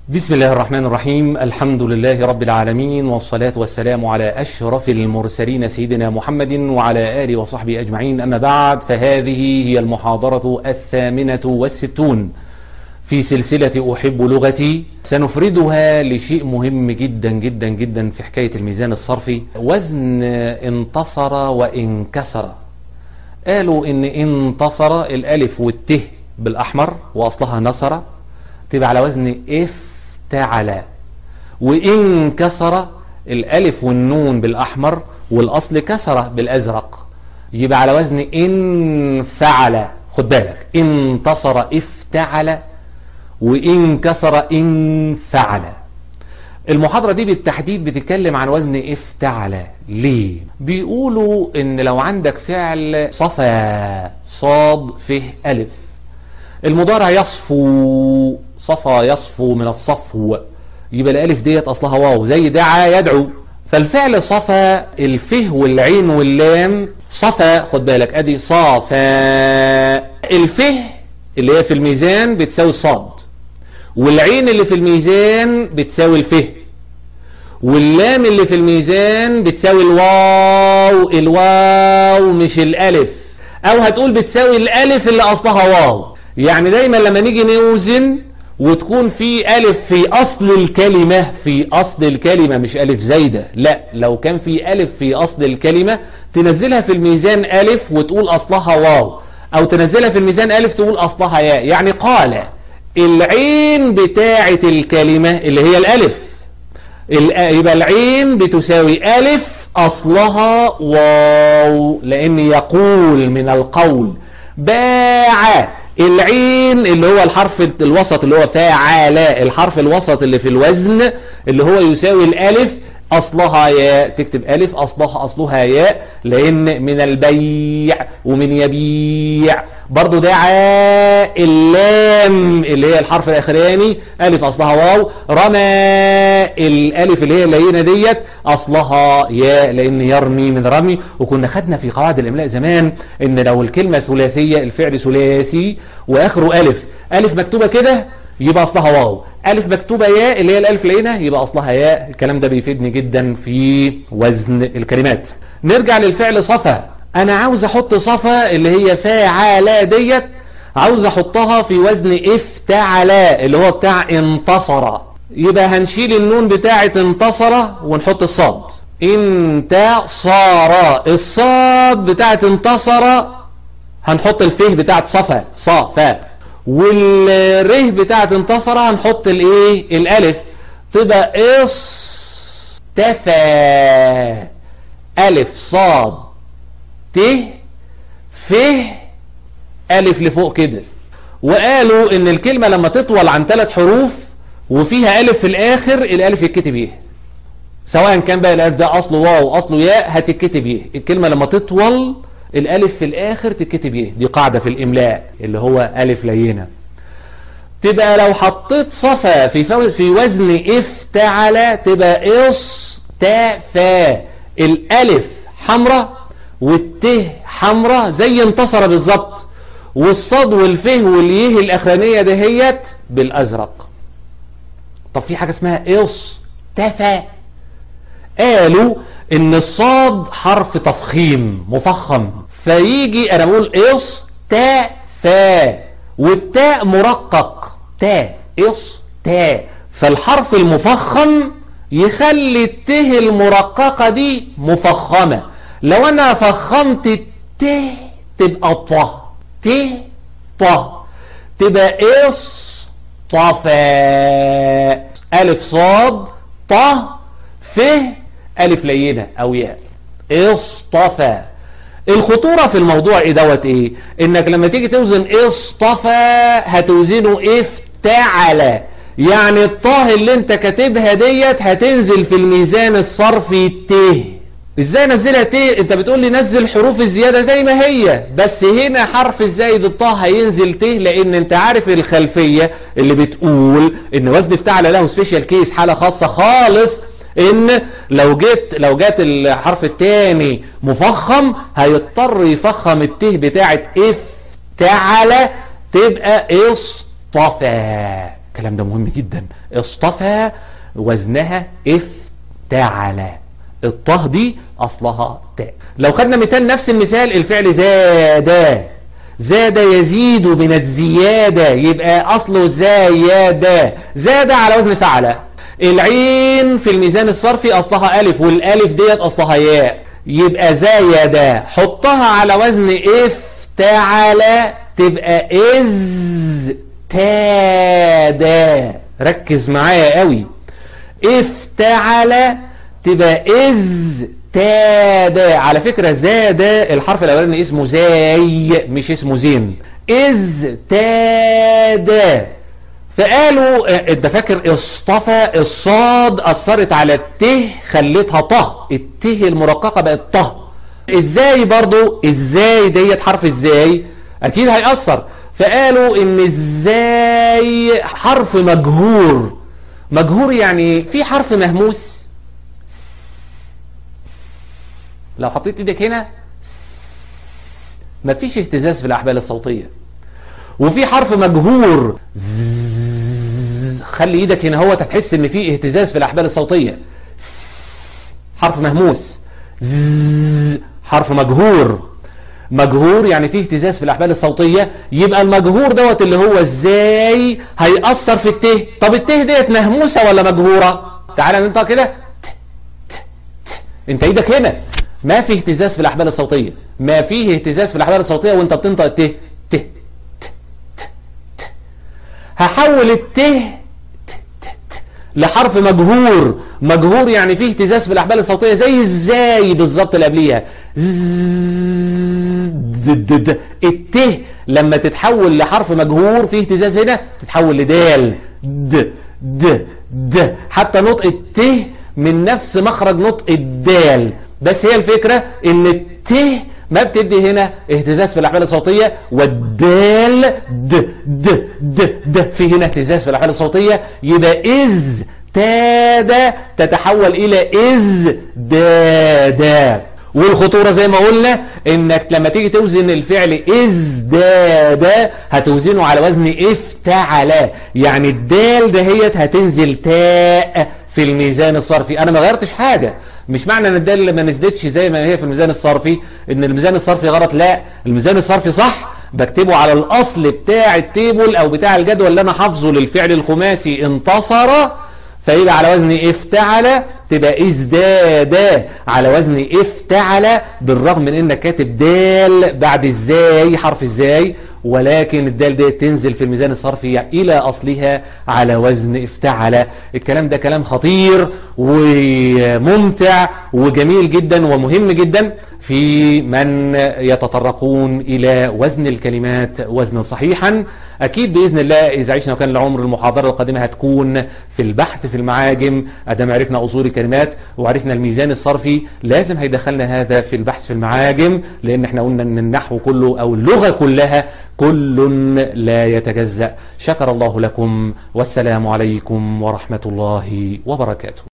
بسم الله الرحمن الرحيم الحمد لله رب العالمين والصلاة والسلام على أشرف المرسلين سيدنا محمد وعلى آله وصحبه أجمعين أما بعد فهذه هي المحاضرة الثامنة والستون في سلسلة أحب لغتي سنفردها لشيء مهم جدا جدا جدا في حكاية الميزان الصرفي وزن انتصر وانكسر قالوا إن انتصر الألف والته بالأحمر وأصلها نصر تبقى على وزن افتعل وإن كسر الألف والنون بالأحمر والأصل كسر بالأزرق يبقى على وزن انفعل خد بالك انتصر افتعل وإن كسر انفعل المحاضرة دي بالتحديد بتتكلم عن وزن افتعل ليه بيقولوا ان لو عندك فعل صفا صاد فه ألف المضارع يصفو صفا يصفو من الصفو يبقى الالف ديت اصلها واو زي دعا يدعو فالفعل صفا الفه والعين واللام صفا خد بالك ادي صافا الفه اللي هي في الميزان بتساوي الصاد والعين اللي في الميزان بتساوي الفه واللام اللي في الميزان بتساوي الواو الواو مش الالف او هتقول بتساوي الالف اللي اصلها واو يعني دايما لما نيجي نوزن وتكون في ألف في أصل الكلمة في أصل الكلمة مش ألف زايدة لا لو كان في ألف في أصل الكلمة تنزلها في الميزان ألف وتقول أصلها واو أو تنزلها في الميزان ألف تقول أصلها ياء يعني قال العين بتاعة الكلمة اللي هي الألف يبقى العين بتساوي ألف أصلها واو لأن يقول من القول باع العين اللي هو الحرف الوسط اللي هو فاعل الحرف الوسط اللي في الوزن اللي هو يساوي الالف اصلها ياء تكتب الف اصلها اصلها ياء لان من البيع ومن يبيع برضو دعا اللام اللي هي الحرف الاخراني الف اصلها واو رمى الالف اللي هي اللينه ديت اصلها ياء لان يرمي من رمي وكنا خدنا في قواعد الاملاء زمان ان لو الكلمه ثلاثيه الفعل ثلاثي واخره الف الف مكتوبه كده يبقى اصلها واو الف مكتوبه ياء اللي هي الالف لقينا يبقى اصلها ياء الكلام ده بيفيدني جدا في وزن الكلمات نرجع للفعل صفا انا عاوز احط صفا اللي هي فاعل ديت عاوز احطها في وزن افتعل اللي هو بتاع انتصر يبقى هنشيل النون بتاعه انتصر ونحط الصاد انتصار الصاد بتاعه انتصر هنحط الفه بتاعه صفا صفا والره بتاعت انتصر هنحط الايه الالف تبقى اصطفى الف صاد ت ف الف لفوق كده وقالوا ان الكلمة لما تطول عن ثلاث حروف وفيها الف في الاخر الالف يتكتب ايه سواء كان بقى الالف ده اصله واو اصله ياء هتتكتب ايه الكلمة لما تطول الالف في الاخر تتكتب ايه دي قاعدة في الاملاء اللي هو الف لينة تبقى لو حطيت صفا في في وزن افتعل تبقى اصطفى الالف حمراء والته حمراء زي انتصر بالظبط والصاد والفه واليه الاخرانيه دهيت بالازرق طب في حاجه اسمها اصطفى قالوا ان الصاد حرف تفخيم مفخم فيجي انا بقول اصطفى والتاء مرقق تاء اص تاء فالحرف المفخم يخلي الته المرققة دي مفخمة لو انا فخمت الت تبقى ط ت ط تبقى اص طفا الف صاد ط ف الف لينة او ياء اصطفى الخطورة في الموضوع ايه دوت ايه انك لما تيجي توزن اصطفى هتوزنه افتعل يعني الطاه اللي انت كاتبها ديت هتنزل في الميزان الصرفي ت ازاي نزلها ت انت بتقول لي نزل حروف الزيادة زي ما هي بس هنا حرف الزايد الطاه هينزل ت لان انت عارف الخلفية اللي بتقول ان وزن افتعل له سبيشال كيس حالة خاصة خالص ان لو جيت لو جات الحرف الثاني مفخم هيضطر يفخم الته بتاعت افتعل تبقى اصطفى الكلام ده مهم جدا اصطفى وزنها افتعل الطه دي اصلها تاء لو خدنا مثال نفس المثال الفعل زاد زاد يزيد من الزيادة يبقى أصله زايدة زاد على وزن فعل العين في الميزان الصرفي أصلها ألف والألف ديت أصلها ياء يبقى زايدة حطها على وزن افتعل تبقى إز تادا ركز معايا قوي افتعل تبقى إز تادا على فكرة زاد الحرف الأولاني اسمه زاي مش اسمه زين إز تادا فقالوا انت فاكر اصطفى الصاد اثرت على الته خلتها طه الته المرققه بقت طه ازاي برضو ازاي ديت حرف ازاي اكيد هيأثر فقالوا ان ازاي حرف مجهور مجهور يعني في حرف مهموس لو حطيت ايدك هنا مفيش اهتزاز في الاحبال الصوتيه وفي حرف مجهور خلي ايدك هنا هو هتحس ان في اهتزاز في الاحبال الصوتيه حرف مهموس حرف مجهور مجهور يعني فيه اهتزاز في الاحبال الصوتيه يبقى المجهور دوت اللي هو ازاي هيأثر في الته طب الته ديت مهموسه ولا مجهوره تعالى ننطق كده انت ايدك هنا ما في اهتزاز في الاحبال الصوتيه ما فيه اهتزاز في الاحبال الصوتيه وانت بتنطق الته ت ت ت ت هحول الته لحرف مجهور مجهور يعني فيه اهتزاز في الاحبال الصوتيه زي ازاي بالظبط اللي قبليها الته لما تتحول لحرف مجهور فيه اهتزاز هنا تتحول لدال د د د حتى نطق الته من نفس مخرج نطق الدال بس هي الفكره ان الته ما بتدي هنا اهتزاز في الاحبال الصوتيه والدال د د د د في هنا اهتزاز في الاحبال الصوتيه يبقى از تادا تتحول الى از دادا والخطوره زي ما قلنا انك لما تيجي توزن الفعل ازداد هتوزنه على وزن افتعل يعني الدال دهيت هتنزل تاء في الميزان الصرفي انا ما غيرتش حاجه مش معنى ان الدال ما نزلتش زي ما هي في الميزان الصرفي ان الميزان الصرفي غلط لا الميزان الصرفي صح بكتبه على الاصل بتاع التيبل او بتاع الجدول اللي انا حافظه للفعل الخماسي انتصر فيبقى على وزن افتعل تبقى ازداد على وزن افتعل بالرغم من انك كاتب دال بعد ازاي حرف ازاي ولكن الدال دي تنزل في الميزان الصرفي الى اصلها على وزن افتعل الكلام ده كلام خطير وممتع وجميل جدا ومهم جدا في من يتطرقون إلى وزن الكلمات وزنا صحيحا أكيد بإذن الله إذا عشنا وكان العمر المحاضرة القادمة هتكون في البحث في المعاجم أدام عرفنا أصول الكلمات وعرفنا الميزان الصرفي لازم هيدخلنا هذا في البحث في المعاجم لأن احنا قلنا أن النحو كله أو اللغة كلها كل لا يتجزأ شكر الله لكم والسلام عليكم ورحمة الله وبركاته